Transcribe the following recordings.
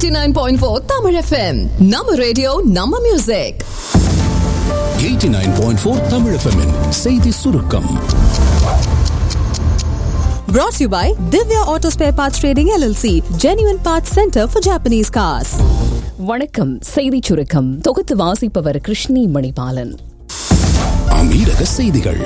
89.4 Tamil FM. நம்ம radio நம்ம music 89.4 Tamil FM -இன் செய்தி சுருக்கம் Brought to you by Divya Auto Spare Parts Trading LLC, Genuine Parts Center for Japanese Cars. வணக்கம் செய்திச் சுருக்கம் தொகுத்து வாசிப்பவர் கிருஷ்ணி மணிபாலன் அமீரக செய்திகள்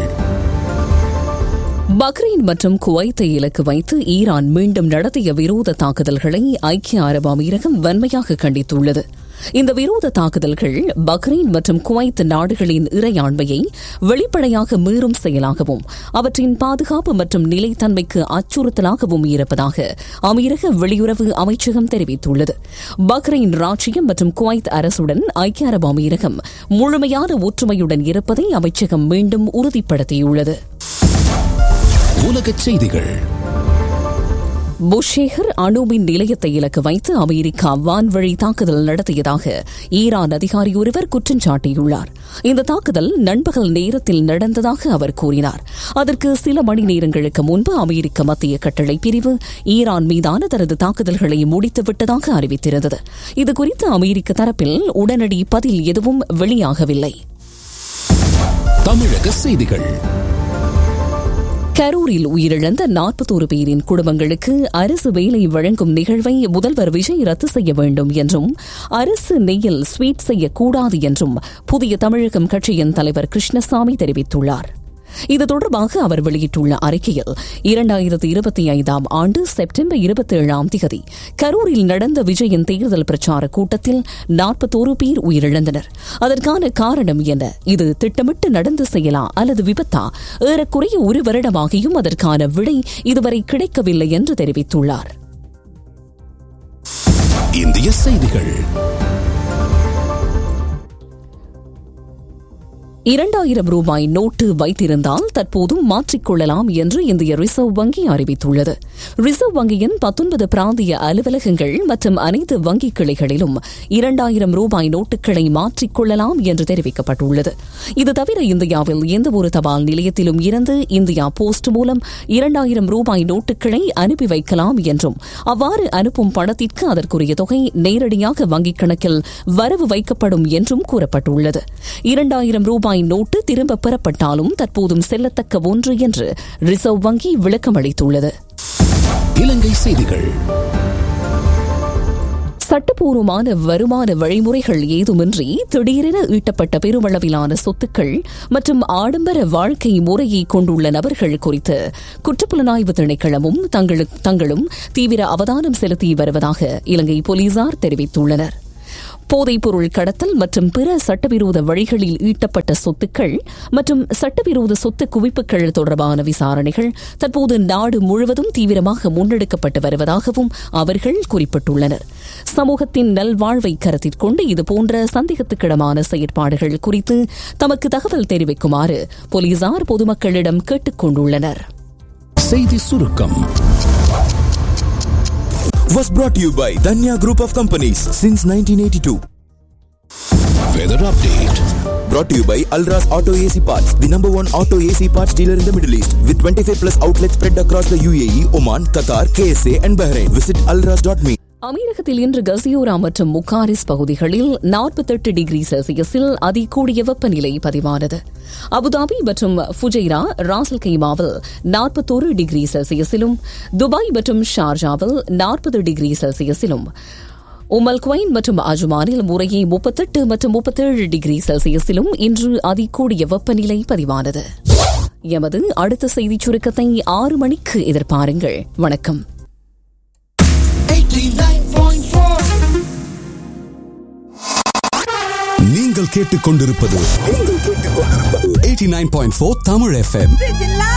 பக்ரைன் மற்றும் குவைத்தை இலக்கு வைத்து ஈரான் மீண்டும் நடத்திய விரோத தாக்குதல்களை ஐக்கிய அரபு அமீரகம் வன்மையாக கண்டித்துள்ளது இந்த விரோத தாக்குதல்கள் பக்ரைன் மற்றும் குவைத் நாடுகளின் இறையாண்மையை வெளிப்படையாக மீறும் செயலாகவும் அவற்றின் பாதுகாப்பு மற்றும் நிலைத்தன்மைக்கு அச்சுறுத்தலாகவும் இருப்பதாக அமீரக வெளியுறவு அமைச்சகம் தெரிவித்துள்ளது பக்ரைன் ராச்சியம் மற்றும் குவைத் அரசுடன் ஐக்கிய அரபு அமீரகம் முழுமையான ஒற்றுமையுடன் இருப்பதை அமைச்சகம் மீண்டும் உறுதிப்படுத்தியுள்ளது உலகச் செய்திகள் புஷேகர் அணுமின் நிலையத்தை இலக்கு வைத்து அமெரிக்கா வான்வழி தாக்குதல் நடத்தியதாக ஈரான் அதிகாரி ஒருவர் குற்றம் சாட்டியுள்ளார் இந்த தாக்குதல் நண்பகல் நேரத்தில் நடந்ததாக அவர் கூறினார் அதற்கு சில மணி நேரங்களுக்கு முன்பு அமெரிக்க மத்திய கட்டளை பிரிவு ஈரான் மீதான தனது தாக்குதல்களை முடித்துவிட்டதாக அறிவித்திருந்தது இதுகுறித்து அமெரிக்க தரப்பில் உடனடி பதில் எதுவும் வெளியாகவில்லை தமிழக செய்திகள் கரூரில் உயிரிழந்த நாற்பத்தோரு பேரின் குடும்பங்களுக்கு அரசு வேலை வழங்கும் நிகழ்வை முதல்வர் விஜய் ரத்து செய்ய வேண்டும் என்றும் அரசு நெய்யில் ஸ்வீட் செய்யக்கூடாது என்றும் புதிய தமிழகம் கட்சியின் தலைவர் கிருஷ்ணசாமி தெரிவித்துள்ளார் இது தொடர்பாக அவர் வெளியிட்டுள்ள அறிக்கையில் இரண்டாயிரத்து இருபத்தி ஐந்தாம் ஆண்டு செப்டம்பர் இருபத்தி ஏழாம் தேதி கரூரில் நடந்த விஜயின் தேர்தல் பிரச்சார கூட்டத்தில் நாற்பத்தோரு பேர் உயிரிழந்தனர் அதற்கான காரணம் என்ன இது திட்டமிட்டு நடந்த செயலா அல்லது விபத்தா ஏறக்குறைய ஒரு வருடமாகியும் அதற்கான விடை இதுவரை கிடைக்கவில்லை என்று தெரிவித்துள்ளார் இந்திய செய்திகள் இரண்டாயிரம் ரூபாய் நோட்டு வைத்திருந்தால் தற்போது மாற்றிக்கொள்ளலாம் என்று இந்திய ரிசர்வ் வங்கி அறிவித்துள்ளது ரிசர்வ் வங்கியின் பத்தொன்பது பிராந்திய அலுவலகங்கள் மற்றும் அனைத்து வங்கி கிளைகளிலும் இரண்டாயிரம் ரூபாய் நோட்டுகளை மாற்றிக்கொள்ளலாம் என்று தெரிவிக்கப்பட்டுள்ளது இது தவிர இந்தியாவில் எந்தவொரு தபால் நிலையத்திலும் இருந்து இந்தியா போஸ்ட் மூலம் இரண்டாயிரம் ரூபாய் நோட்டுகளை அனுப்பி வைக்கலாம் என்றும் அவ்வாறு அனுப்பும் பணத்திற்கு அதற்குரிய தொகை நேரடியாக வங்கிக் கணக்கில் வரவு வைக்கப்படும் என்றும் கூறப்பட்டுள்ளது இரண்டாயிரம் ரூபாய் ரூபாய் நோட்டு திரும்ப பெறப்பட்டாலும் தற்போதும் செல்லத்தக்க ஒன்று என்று ரிசர்வ் வங்கி விளக்கமளித்துள்ளது இலங்கை செய்திகள் சட்டப்பூர்வமான வருமான வழிமுறைகள் ஏதுமின்றி திடீரென ஈட்டப்பட்ட பெருமளவிலான சொத்துக்கள் மற்றும் ஆடம்பர வாழ்க்கை முறையை கொண்டுள்ள நபர்கள் குறித்து குற்றப்புலனாய்வு திணைக்களமும் தங்களும் தீவிர அவதானம் செலுத்தி வருவதாக இலங்கை போலீசார் தெரிவித்துள்ளனா் போதைப்பொருள் கடத்தல் மற்றும் பிற சட்டவிரோத வழிகளில் ஈட்டப்பட்ட சொத்துக்கள் மற்றும் சட்டவிரோத சொத்து குவிப்புகள் தொடர்பான விசாரணைகள் தற்போது நாடு முழுவதும் தீவிரமாக முன்னெடுக்கப்பட்டு வருவதாகவும் அவர்கள் குறிப்பிட்டுள்ளனர் சமூகத்தின் நல்வாழ்வை கருத்தில் கொண்டு இதுபோன்ற சந்தேகத்துக்கிடமான செயற்பாடுகள் குறித்து தமக்கு தகவல் தெரிவிக்குமாறு போலீசார் பொதுமக்களிடம் கேட்டுக் கொண்டுள்ளனர் செய்தி சுருக்கம் was brought to you by Danya Group of Companies since 1982. Weather update Brought to you by Alras Auto AC Parts, the number one auto AC parts dealer in the Middle East, with 25 plus outlets spread across the UAE, Oman, Qatar, KSA, and Bahrain. Visit alras.me. அமீரகத்தில் இன்று கசியோரா மற்றும் முக்காரிஸ் பகுதிகளில் நாற்பத்தெட்டு degree செல்சியஸில் அதிகூடிய வெப்பநிலை பதிவானது அபுதாபி மற்றும் ஃபுஜைரா ராசல் கைமாவில் நாற்பத்தோரு டிகிரி செல்சியஸிலும் துபாய் மற்றும் ஷார்ஜாவில் நாற்பது டிகிரி செல்சியஸிலும் உமல் குவைன் மற்றும் அஜ்மானில் முறையே முப்பத்தெட்டு மற்றும் முப்பத்தேழு டிகிரி செல்சியஸிலும் இன்று அதிகூடிய வெப்பநிலை பதிவானது எமது அடுத்த செய்திச் சுருக்கத்தை ஆறு மணிக்கு எதிர்பாருங்கள் வணக்கம் நீங்கள் கேட்டுக்கொண்டிருப்பது 89.4 தமிழ் FM